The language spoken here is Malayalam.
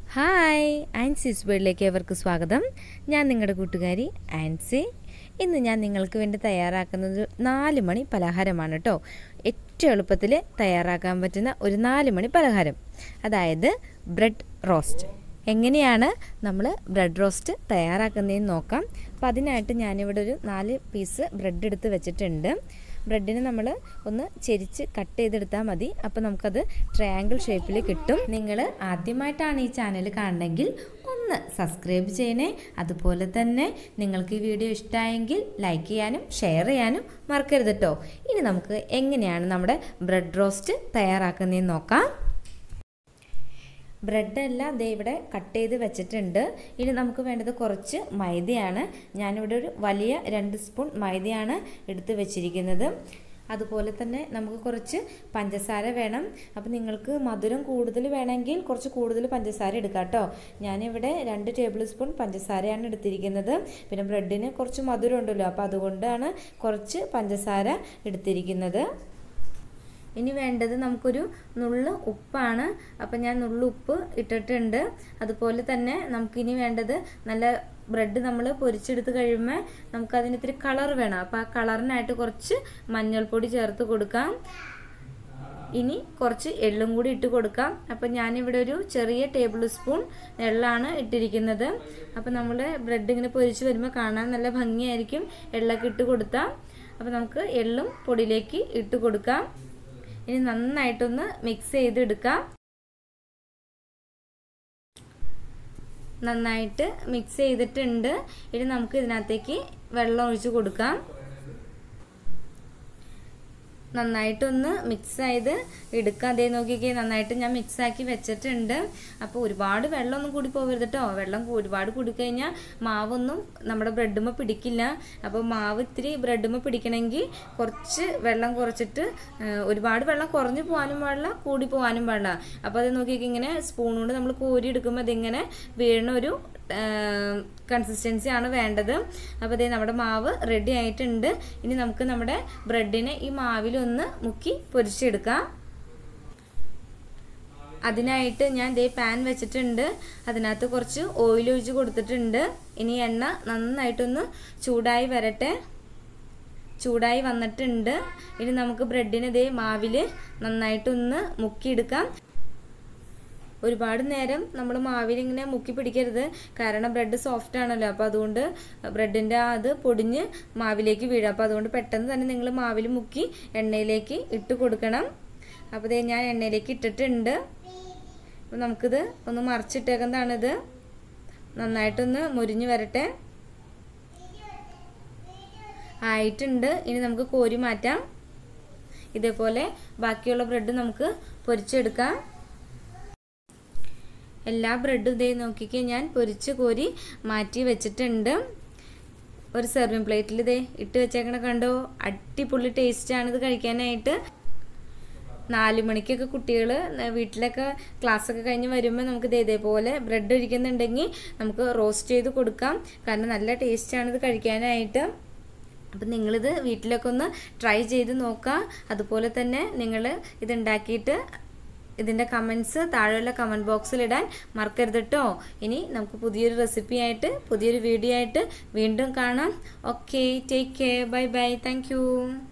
ഹായ് ആൻസീസ് വേൾഡിലേക്ക് ഏവർക്ക് സ്വാഗതം ഞാൻ നിങ്ങളുടെ കൂട്ടുകാരി ആൻസി ഇന്ന് ഞാൻ നിങ്ങൾക്ക് വേണ്ടി തയ്യാറാക്കുന്നത് നാല് മണി പലഹാരമാണ് കേട്ടോ ഏറ്റവും എളുപ്പത്തിൽ തയ്യാറാക്കാൻ പറ്റുന്ന ഒരു നാല് മണി പലഹാരം അതായത് ബ്രെഡ് റോസ്റ്റ് എങ്ങനെയാണ് നമ്മൾ ബ്രെഡ് റോസ്റ്റ് തയ്യാറാക്കുന്നതെന്ന് നോക്കാം അപ്പോൾ അതിനായിട്ട് ഞാനിവിടെ ഒരു നാല് പീസ് ബ്രെഡ് എടുത്ത് വെച്ചിട്ടുണ്ട് ബ്രെഡിന് നമ്മൾ ഒന്ന് ചെരിച്ച് കട്ട് ചെയ്തെടുത്താൽ മതി അപ്പോൾ നമുക്കത് ട്രയാങ്കിൾ ഷേപ്പിൽ കിട്ടും നിങ്ങൾ ആദ്യമായിട്ടാണ് ഈ ചാനൽ കാണണമെങ്കിൽ ഒന്ന് സബ്സ്ക്രൈബ് ചെയ്യണേ അതുപോലെ തന്നെ നിങ്ങൾക്ക് ഈ വീഡിയോ ഇഷ്ടമായെങ്കിൽ ലൈക്ക് ചെയ്യാനും ഷെയർ ചെയ്യാനും മറക്കരുത് കേട്ടോ ഇനി നമുക്ക് എങ്ങനെയാണ് നമ്മുടെ ബ്രെഡ് റോസ്റ്റ് തയ്യാറാക്കുന്നതെന്ന് നോക്കാം ബ്രെഡ് എല്ലാം ദേ ഇവിടെ കട്ട് ചെയ്ത് വെച്ചിട്ടുണ്ട് ഇനി നമുക്ക് വേണ്ടത് കുറച്ച് മൈദയാണ് ഞാനിവിടെ ഒരു വലിയ രണ്ട് സ്പൂൺ മൈദയാണ് എടുത്ത് വെച്ചിരിക്കുന്നത് അതുപോലെ തന്നെ നമുക്ക് കുറച്ച് പഞ്ചസാര വേണം അപ്പോൾ നിങ്ങൾക്ക് മധുരം കൂടുതൽ വേണമെങ്കിൽ കുറച്ച് കൂടുതൽ പഞ്ചസാര എടുക്കാം കേട്ടോ ഞാനിവിടെ രണ്ട് ടേബിൾ സ്പൂൺ പഞ്ചസാരയാണ് എടുത്തിരിക്കുന്നത് പിന്നെ ബ്രെഡിന് കുറച്ച് മധുരം ഉണ്ടല്ലോ അപ്പോൾ അതുകൊണ്ടാണ് കുറച്ച് പഞ്ചസാര എടുത്തിരിക്കുന്നത് ഇനി വേണ്ടത് നമുക്കൊരു നുള്ള് ഉപ്പാണ് അപ്പം ഞാൻ നുള്ള് ഉപ്പ് ഇട്ടിട്ടുണ്ട് അതുപോലെ തന്നെ നമുക്കിനി വേണ്ടത് നല്ല ബ്രെഡ് നമ്മൾ പൊരിച്ചെടുത്ത് കഴിയുമ്പോൾ നമുക്കതിന് ഇത്തിരി കളർ വേണം അപ്പോൾ ആ കളറിനായിട്ട് കുറച്ച് മഞ്ഞൾപ്പൊടി ചേർത്ത് കൊടുക്കാം ഇനി കുറച്ച് എള്ളും കൂടി ഇട്ട് കൊടുക്കാം അപ്പം ഞാനിവിടെ ഒരു ചെറിയ ടേബിൾ സ്പൂൺ എള്ളാണ് ഇട്ടിരിക്കുന്നത് അപ്പം നമ്മൾ ബ്രെഡ് ഇങ്ങനെ പൊരിച്ച് വരുമ്പോൾ കാണാൻ നല്ല ഭംഗിയായിരിക്കും എള്ളൊക്കെ ഇട്ട് കൊടുത്താൽ അപ്പം നമുക്ക് എള്ളും പൊടിയിലേക്ക് ഇട്ട് കൊടുക്കാം ഇനി നന്നായിട്ടൊന്ന് മിക്സ് ചെയ്തെടുക്കാം നന്നായിട്ട് മിക്സ് ചെയ്തിട്ടുണ്ട് ഇനി നമുക്ക് ഇതിനകത്തേക്ക് വെള്ളം ഒഴിച്ച് കൊടുക്കാം നന്നായിട്ടൊന്ന് മിക്സ് ചെയ്ത് എടുക്കാം അതേ നോക്കിക്കേ നന്നായിട്ട് ഞാൻ മിക്സ് ആക്കി വെച്ചിട്ടുണ്ട് അപ്പോൾ ഒരുപാട് വെള്ളമൊന്നും കൂടി പോകരുത് കേട്ടോ വെള്ളം ഒരുപാട് കൂടിക്കഴിഞ്ഞാൽ മാവൊന്നും നമ്മുടെ ബ്രെഡുമ്മ പിടിക്കില്ല അപ്പോൾ മാവ് ഇത്തിരി ബ്രെഡുമ്മ പിടിക്കണമെങ്കിൽ കുറച്ച് വെള്ളം കുറച്ചിട്ട് ഒരുപാട് വെള്ളം കുറഞ്ഞു പോകാനും പാടില്ല കൂടി പോകാനും പാടില്ല അപ്പോൾ അത് നോക്കിയൊക്കെ ഇങ്ങനെ സ്പൂൺ കൊണ്ട് നമ്മൾ കോരി എടുക്കുമ്പോൾ അതിങ്ങനെ വീഴുന്ന ഒരു കൺസിസ്റ്റൻസി ആണ് വേണ്ടത് അപ്പോൾ ഇതേ നമ്മുടെ മാവ് റെഡി ആയിട്ടുണ്ട് ഇനി നമുക്ക് നമ്മുടെ ബ്രെഡിനെ ഈ മാവിലൊന്ന് മുക്കി പൊരിച്ചെടുക്കാം അതിനായിട്ട് ഞാൻ ദേ പാൻ വെച്ചിട്ടുണ്ട് അതിനകത്ത് കുറച്ച് ഓയിൽ ഒഴിച്ച് കൊടുത്തിട്ടുണ്ട് ഇനി എണ്ണ നന്നായിട്ടൊന്ന് ചൂടായി വരട്ടെ ചൂടായി വന്നിട്ടുണ്ട് ഇനി നമുക്ക് ബ്രെഡിന് ദേ മാവിൽ നന്നായിട്ടൊന്ന് മുക്കിയെടുക്കാം ഒരുപാട് നേരം നമ്മൾ മാവിൽ ഇങ്ങനെ മുക്കി പിടിക്കരുത് കാരണം ബ്രെഡ് സോഫ്റ്റ് ആണല്ലോ അപ്പോൾ അതുകൊണ്ട് ബ്രെഡിൻ്റെ അത് പൊടിഞ്ഞ് മാവിലേക്ക് വീഴും അപ്പോൾ അതുകൊണ്ട് പെട്ടെന്ന് തന്നെ നിങ്ങൾ മാവിൽ മുക്കി എണ്ണയിലേക്ക് ഇട്ട് കൊടുക്കണം അപ്പോൾ ഇതേ ഞാൻ എണ്ണയിലേക്ക് ഇട്ടിട്ടുണ്ട് അപ്പോൾ നമുക്കിത് ഒന്ന് മറിച്ചിട്ടേക്കുന്നതാണിത് നന്നായിട്ടൊന്ന് മുരിഞ്ഞ് വരട്ടെ ആയിട്ടുണ്ട് ഇനി നമുക്ക് കോരി മാറ്റാം ഇതേപോലെ ബാക്കിയുള്ള ബ്രെഡ് നമുക്ക് പൊരിച്ചെടുക്കാം എല്ലാ ബ്രെഡും ഇതേ നോക്കിക്കേ ഞാൻ പൊരിച്ച് കോരി മാറ്റി വെച്ചിട്ടുണ്ട് ഒരു സെർവിങ് പ്ലേറ്റിൽ ഇതേ ഇട്ട് വെച്ചേക്കണ കണ്ടോ അടിപൊളി ടേസ്റ്റാണ് ഇത് കഴിക്കാനായിട്ട് നാല് മണിക്കൊക്കെ കുട്ടികൾ വീട്ടിലൊക്കെ ക്ലാസ്സൊക്കെ കഴിഞ്ഞ് വരുമ്പോൾ നമുക്ക് ഇതേപോലെ ബ്രെഡ് ഒഴിക്കുന്നുണ്ടെങ്കിൽ നമുക്ക് റോസ്റ്റ് ചെയ്ത് കൊടുക്കാം കാരണം നല്ല ടേസ്റ്റാണ് ഇത് കഴിക്കാനായിട്ട് അപ്പം നിങ്ങളിത് വീട്ടിലൊക്കെ ഒന്ന് ട്രൈ ചെയ്ത് നോക്കുക അതുപോലെ തന്നെ നിങ്ങൾ ഇതുണ്ടാക്കിയിട്ട് ഇതിൻ്റെ കമൻസ് താഴെയുള്ള കമൻറ്റ് ബോക്സിൽ ഇടാൻ മറക്കരുത് കേട്ടോ ഇനി നമുക്ക് പുതിയൊരു റെസിപ്പി ആയിട്ട് പുതിയൊരു വീഡിയോ ആയിട്ട് വീണ്ടും കാണാം okay take care bye bye thank